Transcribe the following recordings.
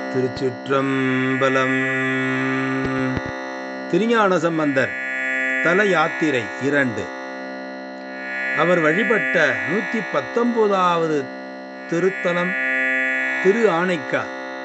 திருச்சிற்றம்பலம் திருஞான சம்பந்தர் தல யாத்திரை இரண்டு அவர் வழிபட்ட நூத்தி பத்தொன்பதாவது திருத்தலம் திரு ஆனைக்கா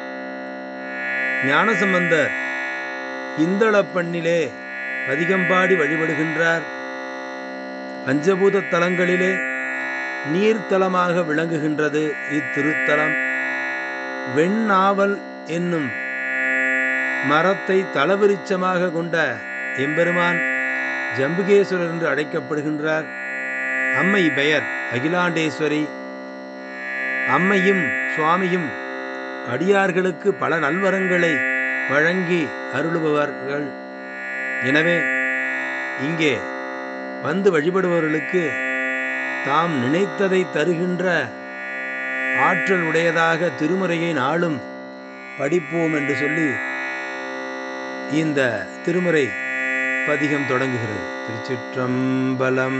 ஞானசம்பந்தர் இந்தளப்பண்ணிலே பதிகம்பாடி வழிபடுகின்றார் பஞ்சபூத தலங்களிலே நீர்த்தலமாக விளங்குகின்றது இத்திருத்தலம் வெண்ணாவல் என்னும் மரத்தை தலவிருச்சமாக கொண்ட எம்பெருமான் ஜம்புகேஸ்வரர் என்று அழைக்கப்படுகின்றார் அம்மை பெயர் அகிலாண்டேஸ்வரி அம்மையும் சுவாமியும் அடியார்களுக்கு பல நல்வரங்களை வழங்கி அருளுபவர்கள் எனவே இங்கே வந்து வழிபடுபவர்களுக்கு தாம் நினைத்ததை தருகின்ற ஆற்றல் உடையதாக திருமுறையை நாளும் படிப்போம் என்று சொல்லி இந்த திருமுறை பதிகம் தொடங்குகிறது திருச்சிற்றம்பலம்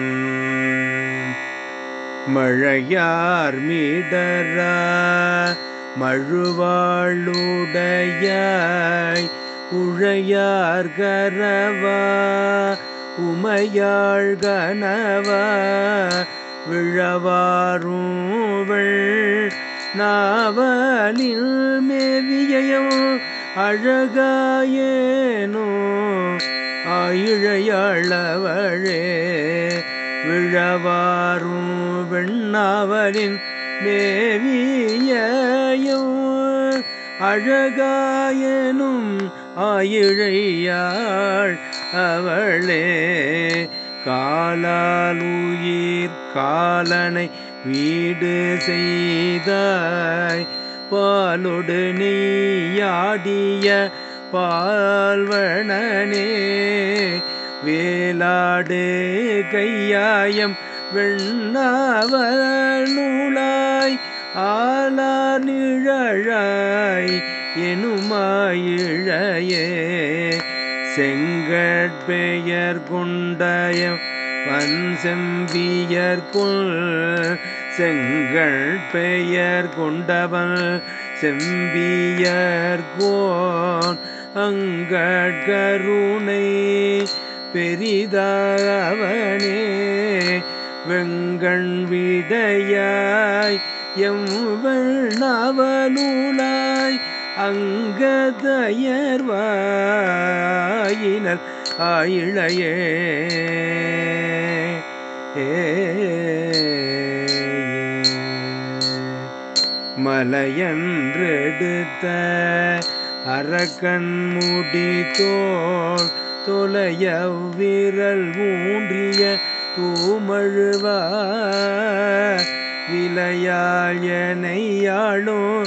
மழையார் மீடரா மழுவாளுடையாய் உழையார் கரவா உமையாள் கனவா விழவாருவள் நாவலில் மேவியம் அழகாயேனோ ஆயிழையாளவழே விழவாரும் வெண்ணாவலின் மேவியம் அழகாயனும் ஆயிழையாள் அவளே காலால் உயிர் காலனை வீடு செய்தாய் பாலொடு நெய்யாடிய பால்வணனே வேலாடு கையாயம் வெண்ணாவல் நூலாய் ஆளார் நிழழாய் எனுமாயிழையே செங்கட்பெயர் கொண்டயம் வன் செம்பியர் கொள் செங்கல் பெயர் கொண்டவன் செம்பியர் கோன் அங்கட்கருணை பெரிதாவனே வெங்கண் விடையாய் எவ்வளவலூலாய் அங்கதயர்வாயினர் ஆயிழையே மலையன்றெடுத்த அரக்கண் முடி தோல் தொலைய விரல் ஊன்றிய தூமழுவ விளையாள் எனையாளும்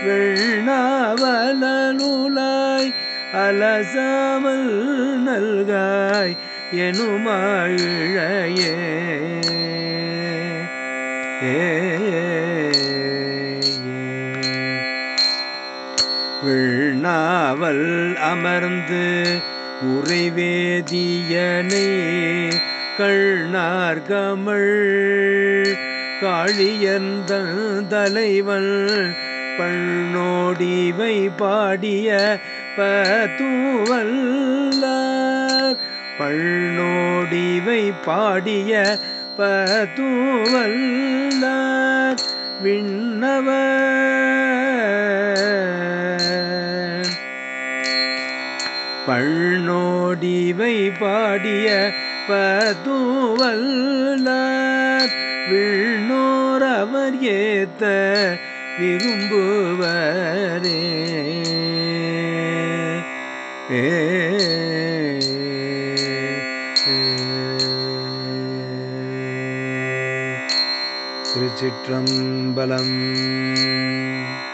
வெண்ணாவலூலாய் அலசாமல் நல்காய் எனுமாயிழையே விண்ணாவல் அமர்ந்து உறைவேதியனே கண்ணார் கமள் காளியந்த தலைவன் பண்ணோடிவை பாடிய பத்துவல்லார் பள்ளோடிவை பாடிய பத்துவல்லார் விண்ணவர் பள்ளோடிவை பாடிய பத்துவல்லார் விண்ணோர் அவர் ஏத்த விரும்புவரே ஏ திருச்சிற்றம்பலம்